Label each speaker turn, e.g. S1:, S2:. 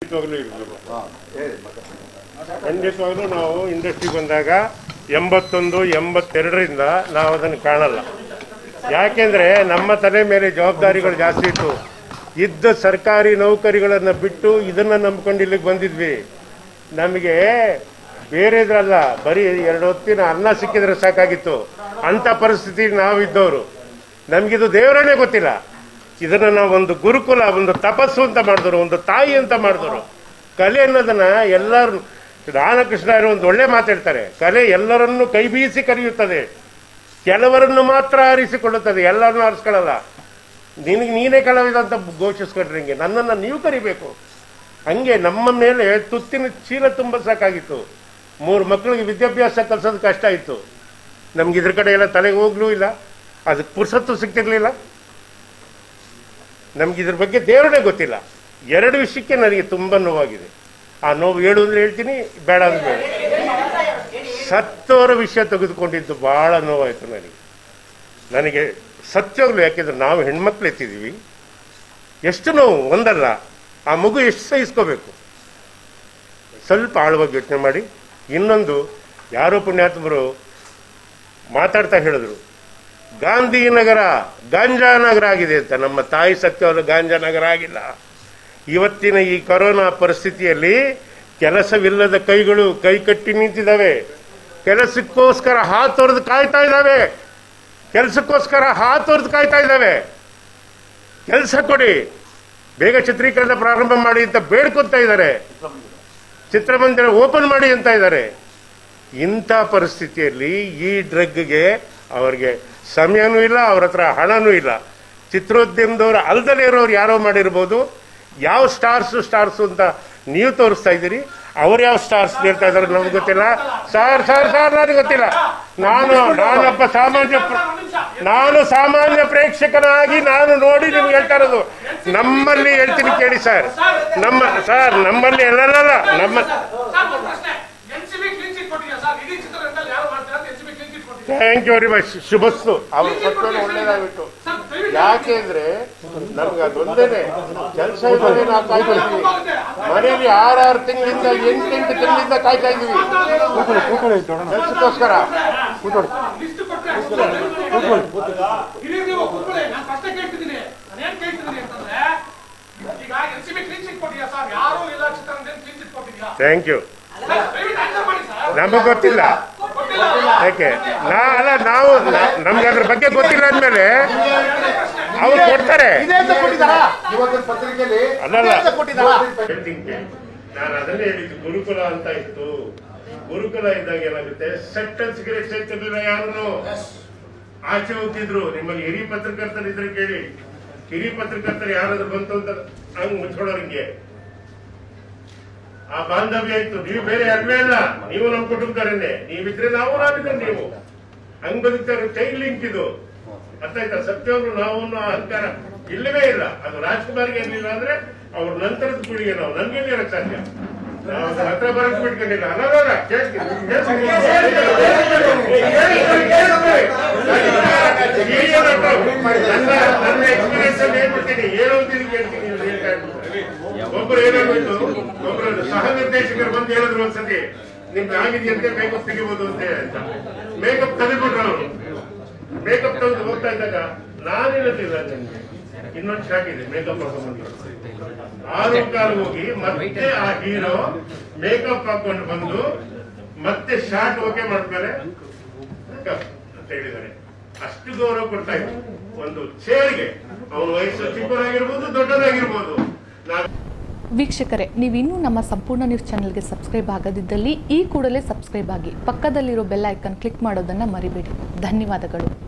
S1: ಖಂಡಿತವಾಗ್ಲೂ ಇರಲಿಲ್ಲ ಖಂಡಿತವಾಗ್ಲೂ ನಾವು ಇಂಡಸ್ಟ್ರಿ ಬಂದಾಗ ಎಂಬತ್ತೊಂದು ಎಂಬತ್ತೆರಡರಿಂದ ನಾವು ಅದನ್ನು ಕಾಣಲ್ಲ ಯಾಕೆಂದ್ರೆ ನಮ್ಮ ತಲೆ ಮೇಲೆ ಜವಾಬ್ದಾರಿಗಳು ಜಾಸ್ತಿ ಇತ್ತು ಇದ್ದ ಸರ್ಕಾರಿ ನೌಕರಿಗಳನ್ನು ಬಿಟ್ಟು ಇದನ್ನ ನಂಬ್ಕೊಂಡು ಇಲ್ಲಿಗೆ ಬಂದಿದ್ವಿ ನಮಗೆ ಬೇರೆದ್ರಲ್ಲ ಬರೀ ಎರಡು ಹೊತ್ತಿನ ಅನ್ನ ಸಿಕ್ಕಿದ್ರೆ ಸಾಕಾಗಿತ್ತು ಅಂತ ಪರಿಸ್ಥಿತಿ ನಾವಿದ್ದವರು ನಮಗಿದು ದೇವರನ್ನೇ ಗೊತ್ತಿಲ್ಲ ಇದನ್ನ ನಾವು ಒಂದು ಗುರುಕುಲ ಒಂದು ತಪಸ್ಸು ಅಂತ ಮಾಡಿದ್ರು ಒಂದು ತಾಯಿ ಅಂತ ಮಾಡಿದ್ರು ಕಲೆ ಅನ್ನೋದನ್ನ ಎಲ್ಲರೂ ರಾಮಕೃಷ್ಣ ಅವರು ಒಂದು ಒಳ್ಳೆ ಮಾತಾಡ್ತಾರೆ ಕಲೆ ಎಲ್ಲರನ್ನು ಕೈ ಬೀಸಿ ಕರೆಯುತ್ತದೆ ಕೆಲವರನ್ನು ಮಾತ್ರ ಆರಿಸಿಕೊಳ್ಳುತ್ತದೆ ಎಲ್ಲರನ್ನು ಆರಿಸ್ಕೊಳ್ಳಲ್ಲ ನಿನಗೆ ನೀನೇ ಕಲಾವಿದ ಅಂತ ಘೋಷಿಸ್ಕೊಂಡ್ರೆ ಹಿಂಗೆ ನನ್ನನ್ನು ನೀವು ಕರಿಬೇಕು ಹಂಗೆ ನಮ್ಮ ಮೇಲೆ ತುತ್ತಿನ ಚೀಲ ತುಂಬ ಸಾಕಾಗಿತ್ತು ಮೂರು ಮಕ್ಕಳಿಗೆ ವಿದ್ಯಾಭ್ಯಾಸ ಕಲ್ಸೋದು ಕಷ್ಟ ಇತ್ತು ನಮ್ಗೆ ಇದ್ರ ಕಡೆ ಎಲ್ಲ ತಲೆಗೆ ಹೋಗ್ಲೂ ಇಲ್ಲ ಅದಕ್ಕೆ ಪುರ್ಸತ್ತು ಸಿಗ್ತಿರ್ಲಿಲ್ಲ ನಮ್ಗೆ ಇದ್ರ ಬಗ್ಗೆ ದೇವರೇ ಗೊತ್ತಿಲ್ಲ ಎರಡು ವಿಷಯಕ್ಕೆ ನನಗೆ ತುಂಬ ನೋವಾಗಿದೆ ಆ ನೋವು ಹೇಳು ಅಂದ್ರೆ ಹೇಳ್ತೀನಿ ಬೇಡ ಅಂದ್ರೆ ಬೇಡ ಸತ್ತವರ ವಿಷಯ ತೆಗೆದುಕೊಂಡಿದ್ದು ಬಹಳ ನೋವಾಯಿತು ನನಗೆ ನನಗೆ ಸತ್ಯವಾಗ್ಲು ಯಾಕೆಂದ್ರೆ ನಾವು ಹೆಣ್ಮಕ್ಳು ಎತ್ತಿದ್ದೀವಿ ಎಷ್ಟು ನೋವು ಒಂದಲ್ಲ ಆ ಮಗು ಎಷ್ಟು ಸಹಿಸ್ಕೋಬೇಕು ಸ್ವಲ್ಪ ಆಳವಾಗಿ ಯೋಚನೆ ಮಾಡಿ ಇನ್ನೊಂದು ಯಾರೋ ಪುಣ್ಯಾತ್ಮರು ಮಾತಾಡ್ತಾ ಹೇಳಿದ್ರು ಗಾಂಧಿನಗರ ಗಾಂಜಾನಗರ ಆಗಿದೆ ಅಂತ ನಮ್ಮ ತಾಯಿ ಸತ್ಯವಾದ ಗಾಂಜಾನಗರ ಆಗಿಲ್ಲ ಇವತ್ತಿನ ಈ ಕೊರೋನಾ ಪರಿಸ್ಥಿತಿಯಲ್ಲಿ ಕೆಲಸವಿಲ್ಲದ ಕೈಗಳು ಕೈ ಕಟ್ಟಿ ನಿಂತಿದ್ದಾವೆ ಕೆಲಸಕ್ಕೋಸ್ಕರ ಹಾತೊರೆದು ಕಾಯ್ತಾ ಇದ್ದಾವೆ ಕೆಲಸಕ್ಕೋಸ್ಕರ ಹಾತೊರೆದು ಕಾಯ್ತಾ ಇದ್ದಾವೆ ಕೆಲಸ ಕೊಡಿ ಬೇಗ ಚಿತ್ರೀಕರಣ ಪ್ರಾರಂಭ ಮಾಡಿ ಅಂತ ಬೇಡ್ಕೊತಾ ಇದ್ದಾರೆ ಚಿತ್ರಮಂದಿರ ಓಪನ್ ಮಾಡಿ ಅಂತ ಇದ್ದಾರೆ ಇಂಥ ಪರಿಸ್ಥಿತಿಯಲ್ಲಿ ಈ ಡ್ರಗ್ಗೆ ಅವರಿಗೆ ಸಮಯನೂ ಇಲ್ಲ ಅವ್ರ ಹತ್ರ ಹಣನೂ ಇಲ್ಲ ಚಿತ್ರೋದ್ಯಮದವ್ರು ಅಲ್ದಲೇ ಇರೋರು ಯಾರೋ ಮಾಡಿರ್ಬೋದು ಯಾವ ಸ್ಟಾರ್ಸು ಸ್ಟಾರ್ಸು ಅಂತ ನೀವು ತೋರಿಸ್ತಾ ಇದ್ದೀರಿ ಅವ್ರು ಯಾವ ಸ್ಟಾರ್ಸ್ ಹೇಳ್ತಾ ಇದಾರೆ ನಮ್ಗೆ ಗೊತ್ತಿಲ್ಲ ಸರ್ ಸರ್ ಸರ್ ನನಗೆ ಗೊತ್ತಿಲ್ಲ ನಾನು ನಾನೊಬ್ಬ ಸಾಮಾನ್ಯ ಪ್ರ- ನಾನು ಸಾಮಾನ್ಯ ಪ್ರೇಕ್ಷಕನಾಗಿ ನಾನು ನೋಡಿ ನಿಮ್ಗೆ ಹೇಳ್ತಾ ಇರೋದು ನಮ್ಮಲ್ಲಿ ಹೇಳ್ತೀನಿ ಕೇಳಿ ಸರ್ ನಮ್ಮ ಸರ್ ನಮ್ಮಲ್ಲಿ ಎಲ್ಲಲ್ಲ ನಮ್ಮ
S2: ಎನ್ಸಿಬಿ ಕ್ಲೀನ್ ಚಿಟ್ ಕೊಟ್ಟಿದ್ಯಾ ಸರ್ ಇಡೀ ಚಿತ್ರರಂಗದಲ್ಲಿ ಯಾರು ಮಾಡ್ತೀರಾ ಅಂತ ಎನ್ಸಿಬಿ ಕ್ಲೀನ್ ಚಿಟ್ ಕೊಟ್ಟಿದ್ಯಾ
S1: ಥ್ಯಾಂಕ್ ಯು ವೆರಿ ಮಚ್ ಶುಭಸ್ತು ಅವ್ರು ಕೊಟ್ಟೋದು ಒಳ್ಳೇದಾಗ್ಬಿಟ್ಟು
S2: ಸರ್ ದಯವಿಟ್ಟು
S1: ಯಾಕೆಂದ್ರೆ ನಮ್ಗೆ ಅದೊಂದೇನೆ ಕೆಲಸ ಇರೋದೇ ನಾವು ಕಾಯ್ತಾ ಇದ್ವಿ ಮನೇಲಿ ಆರಾರು ತಿಂಗಳಿಂದ ಎಂಟೆಂಟು ತಿಂಗಳಿಂದ ಕಾಯ್ತಾ ಇದ್ವಿ ಕೆಲಸಕ್ಕೋಸ್ಕರ
S2: ಲಿಸ್ಟ್ ಕೊಟ್ರೆ ಹಿರಿಯ ನೀವು ಕೂತ್ಕೊಳ್ಳಿ ನಾನು ಪ್ರಶ್ನೆ ಕೇಳ್ತಿದ್ದೀನಿ ನಾನು ಏನ್ ಕೇಳ್ತಿದ್ದೀನಿ ಅಂತಂದ್ರೆ ಈಗ ಎನ್ಸಿಬಿ ಕ್ಲೀನ್ ಚಿಟ್ ಕೊಟ್ಟಿದ್ಯಾ ಸರ್ ಯಾರು ಇಲ್ಲ ಚಿತ್ರರಂಗದಲ್ಲಿ ಕ್ಲೀನ್ ಚಿಟ್ ಕೊಟ್ಟಿದ್ಯಾ
S1: ಥ್ಯಾಂಕ್ ಯು
S2: ಸರ್, ದಯವಿಟ್ಟು ಆನ್ಸರ್ ಮಾಡಿ ಸರ್
S1: ನಮಗೆ ಗೊತ್ತಿಲ್ಲ
S2: ಕೊಟ್ಟಿಲ್ಲ
S1: ಯಾಕೆ ನಾ ಅಲ್ಲ ನಾವು ನಾ- ನಮ್ಗೆ ಅದ್ರ ಬಗ್ಗೆ ಗೊತ್ತಿಲ್ಲ ಅಂದ್ಮೇಲೆ ಅವ್ರು ಕೊಡ್ತಾರೆ
S3: ಇದೇ ಅಂತ ಕೊಟ್ಟಿದ್ದಾರಾ ಇವತ್ತಿನ ಪತ್ರಿಕೆಯಲ್ಲಿ
S1: ಅಲ್ಲಲ್ಲ.
S3: ಇದೇ ಅಂತ ಕೊಟ್ಟಿದ್ದಾರಾ
S1: ಹೇಳ್ತೀನಿ ಕೇಳಿ. ನಾನು ಅದನ್ನೇ ಹೇಳಿದ್ದು ಗುರುಕುಲ ಅಂತ ಇತ್ತು ಗುರುಕುಲ ಇದ್ದಾಗ ಏನಾಗುತ್ತೆ ಸೆಟ್ ಅಂಡ್ ಸಿಗರೇಟ್ ಸೇರ್ತಿರ್ಲಿಲ್ಲ ಯಾರು ಆಚೆ ಹೋಗ್ತಿದ್ರು ನಿಮ್ಮಲ್ಲಿ ಹಿರಿಯ ಪತ್ರಕರ್ತರು ಇದ್ರೆ ಕೇಳಿ ಹಿರಿಯ ಪತ್ರಕರ್ತರು ಯಾರಾದ್ರೂ ಬಂತು ಅಂತ ಹಂಗ್ ಮುಚ್ಕೊಳ್ಳೋರಿಗೆ ಆ ಬಾಂಧವ್ಯ ಇತ್ತು ನೀವು ಬೇರೆ ಅಲ್ವೇ ಅಲ್ಲ ನೀವು ನಮ್ಮ ಕುಟುಂಬದವರನ್ನೇ ನೀವಿದ್ರೆ ನಾವು ನಾವಿದ್ರೆ ನೀವು ಹಂಗ್ ಬದುಕ್ತಾರೆ ಚೈಲ್ಡ್ ಲಿಂಕ್ ಇದು ಅರ್ಥ ಆಯ್ತಾ ಸತ್ಯವರು ನಾವು ಅನ್ನೋ ಅಹಂಕಾರ ಇಲ್ಲವೇ ಇಲ್ಲ ಅದು ರಾಜ್ಕುಮಾರ್ಗೆ ಇರ್ಲಿಲ್ಲ ಅಂದ್ರೆ ಅವ್ರ ನಂತರದ ಪೀಳಿಗೆ ನಾವು ನನ್ಗೆ ಇರಕ್ ಸಾಧ್ಯ ನಾವು ಅದ್ರ ಹತ್ರ ಬರಕ್ ಬಿಟ್ಕೊಂಡಿಲ್ಲ ಅಲ್ಲ ಕೇಳ್ತೀನಿ ಕೇಳ್ತೀನಿ. ನನ್ನ ನನ್ನ ಎಕ್ಸ್ಪೀರಿಯನ್ಸ್ ಅಲ್ಲಿ ಹೇಳ್ಬಿಡ್ತೀನಿ ಏನು ಅಂತ ಇದಕ್ಕೆ ಹೇಳ್ತೀನಿ ನೀವು ಹೇಳ್ತಾ ಇರ್ಬೋದು. ಒಬ್ರು ಏನಾಗೋಯ್ತು ಒಬ್ರು ಸಹ ನಿರ್ದೇಶಕರು ಬಂದು ಹೇಳಿದ್ರು ಒಂದ್ಸತಿ ನಿಮ್ಗೆ ಆಗಿದೆಯಂತೆ ಮೇಕಪ್ ತೆಗಿಬೋದು ಅಂತ ಅಂತ ಮೇಕಪ್ ತೆಗೆದ್ಬಿಟ್ರು ಅವರು ಮೇಕಪ್ ತೆಗೆದು ಹೋಗ್ತಾ ಇದ್ದಾಗ ನಾನಿರಲಿಲ್ಲ ನಿಮ್ಗೆ ಇನ್ನೊಂದು ಶಾಕ್ ಇದೆ ಮೇಕಪ್ ಹಾಕೊಂಡ್ಬಂದು ಆರು ಕಾಲು ಹೋಗಿ ಮತ್ತೆ ಆ ಹೀರೋ ಮೇಕಪ್ ಹಾಕೊಂಡು ಬಂದು ಮತ್ತೆ ಶಾರ್ಟ್ ಓಕೆ ಮಾಡ್ತಾರೆ ಮೇಕಪ್ ಅಂತ ಹೇಳಿದ್ದಾರೆ ಅಷ್ಟು ಗೌರವ ಕೊಡ್ತಾ ಇದ್ರು ಒಂದು ಚೇರ್ಗೆ ಅವನ ವಯಸ್ಸು ಚಿಕ್ಕದಾಗಿರ್ಬೋದು ದೊಡ್ಡದಾಗಿರ್ಬೋದು ನಾವು
S4: ವೀಕ್ಷಕರೇ ನೀವಿನ್ನೂ ನಮ್ಮ ಸಂಪೂರ್ಣ ನ್ಯೂಸ್ ಚಾನೆಲ್ಗೆ ಸಬ್ಸ್ಕ್ರೈಬ್ ಆಗದಿದ್ದಲ್ಲಿ ಈ ಕೂಡಲೇ ಸಬ್ಸ್ಕ್ರೈಬ್ ಆಗಿ ಪಕ್ಕದಲ್ಲಿರೋ ಬೆಲ್ ಐಕನ್ ಕ್ಲಿಕ್ ಮಾಡೋದನ್ನು ಮರಿಬೇಡಿ ಧನ್ಯವಾದಗಳು